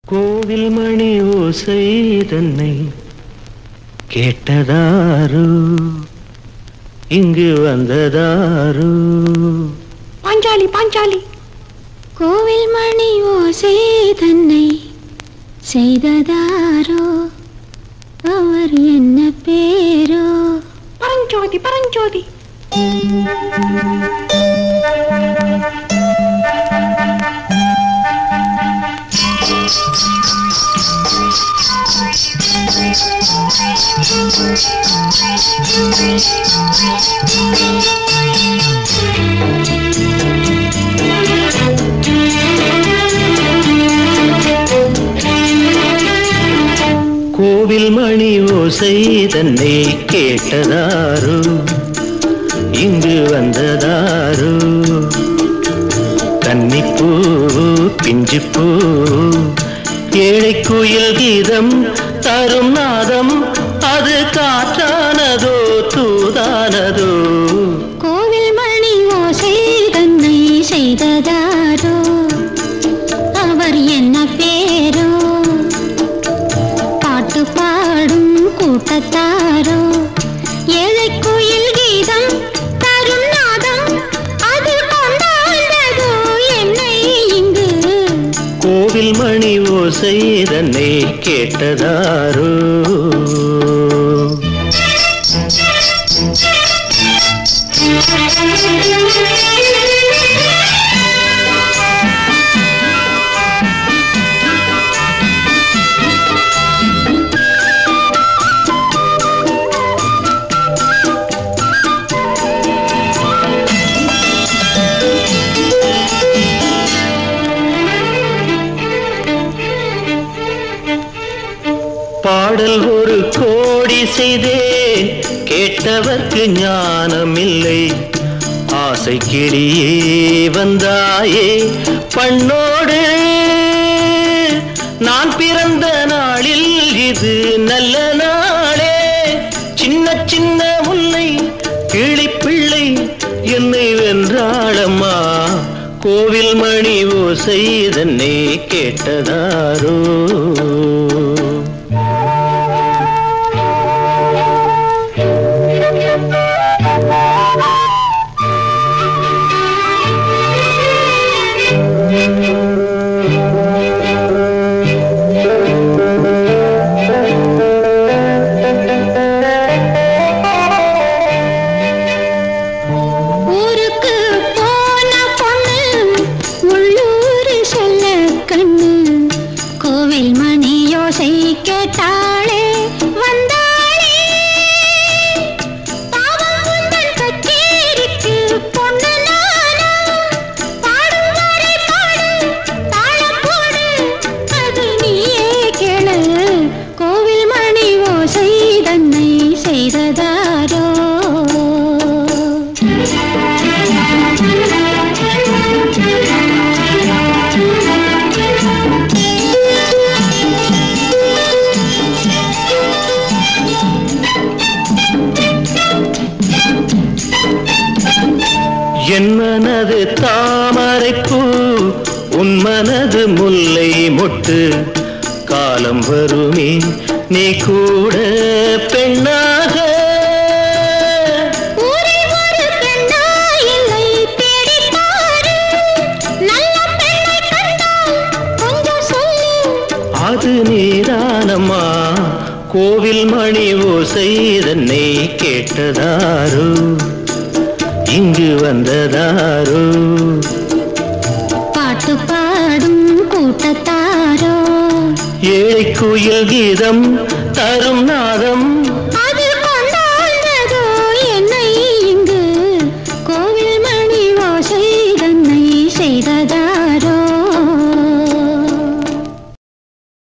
கோவில் மணி ஓசை தன்னை கேட்டதாரு இங்கு வந்ததாரு பாஞ்சாலி பாஞ்சாலி கோவில் மணி ஓசை தன்னை செய்ததாரோ அவர் என்ன பேரோ பரஞ்சோதி பரஞ்சோதி கோவில் மணி ஓசை தன்னை கேட்டதாரு இங்கு வந்ததாரு கன்னிப்பூ பிஞ்சுப்பூ ஏழை குயில் கீதம் தரும் நாதம் அது காற்றானதோ தூதானதோ கோவில் மணி ஓசை தன்னை செய்ததாரோ அவர் என்ன பேரோ பாட்டு பாடும் கூட்டத்தாரோ ஏழை கோயில் கீதம் தரும் நாதம் அது கொண்டாண்டதோ என்னை இங்கு கோவில் மணி ஓசை தன்னை கேட்டதாரோ பாடல் ஒரு கோடி செய்தேன் கேட்டவர்க்கு ஞானமில்லை ஆசை கிளியே வந்தாயே பண்ணோடு நான் பிறந்த நாளில் இது நல்ல நாளே சின்ன சின்ன முல்லை கிளிப்பிள்ளை என்னை வென்றாளம்மா கோவில் மணி ஓசை தன்னை கேட்டதாரோ ஊருக்கு போன பொண்ணு உள்ளூர் செல்ல கண்ணு கோவில் மணி யோசை கேட்டாளே வந்தாளே பாவம் உந்தன் கச்சேரிக்கு பொண்ணு நானா பாடும் வரை பாடு தாளம் போடு அது நீயே கேளு கோவில் மணி ஓசை தன்னை செய்ததாரோ என் மனது தாமரைப்பூ உன் மனது முல்லை மொட்டு காலம் வருமே நீ கூட பெண்ணாக ஊரில் ஒரு பெண்ணா இல்லை தேடிப் பாரு. நல்ல பெண்ணை கண்டால் கொஞ்சம் சொல்லு. அது நீதானம்மா கோவில் மணி ஓசை தன்னை கேட்டதாரோ இங்கு வந்ததாரோ பாட்டு பாடும் கூட்டத்தாரோ ஏழை குயில் கீதம் தரும் நாதம்